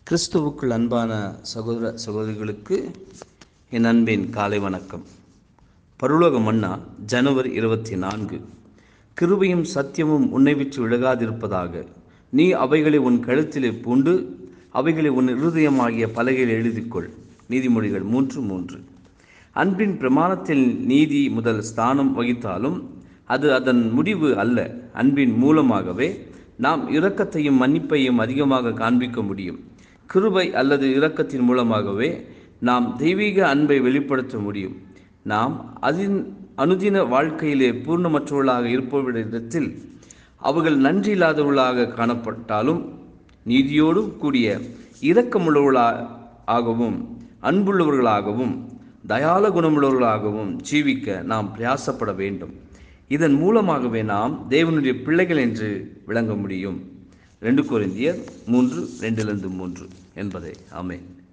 கிறிஸ்துவுக்குள் அன்பான சகோதர சகோதரிகளுக்கு என் அன்பின் காலை வணக்கம் பருலோக மன்னா ஜனவரி இருபத்தி நான்கு கிருபையும் சத்தியமும் உன்னை விட்டு விலகாதிருப்பதாக நீ அவைகளை உன் கழுத்திலே பூண்டு அவைகளை உன் இருதயமாகிய பலகையில் எழுதிக்கொள் நீதிமொழிகள் மூன்று மூன்று அன்பின் பிரமாணத்தில் நீதி முதல் ஸ்தானம் வகித்தாலும் அது அதன் முடிவு அல்ல அன்பின் மூலமாகவே நாம் இரக்கத்தையும் மன்னிப்பையும் அதிகமாக காண்பிக்க முடியும் கிருபை அல்லது இரக்கத்தின் மூலமாகவே நாம் தெய்வீக அன்பை வெளிப்படுத்த முடியும் நாம் அதின் அனுதின வாழ்க்கையிலே பூர்ணமற்றவர்களாக இருப்பவரிடத்தில் அவர்கள் நன்றி இல்லாதவர்களாக காணப்பட்டாலும் நீதியோடு கூடிய இரக்கமுள்ளவர்களாகவும் அன்புள்ளவர்களாகவும் தயால குணமுள்ளவர்களாகவும் ஜீவிக்க நாம் பிரயாசப்பட வேண்டும் இதன் மூலமாகவே நாம் தேவனுடைய பிள்ளைகள் என்று விளங்க முடியும் ரெண்டு கொரிந்தியர் மூன்று ரெண்டிலிருந்து மூன்று என்பதே ஆமென்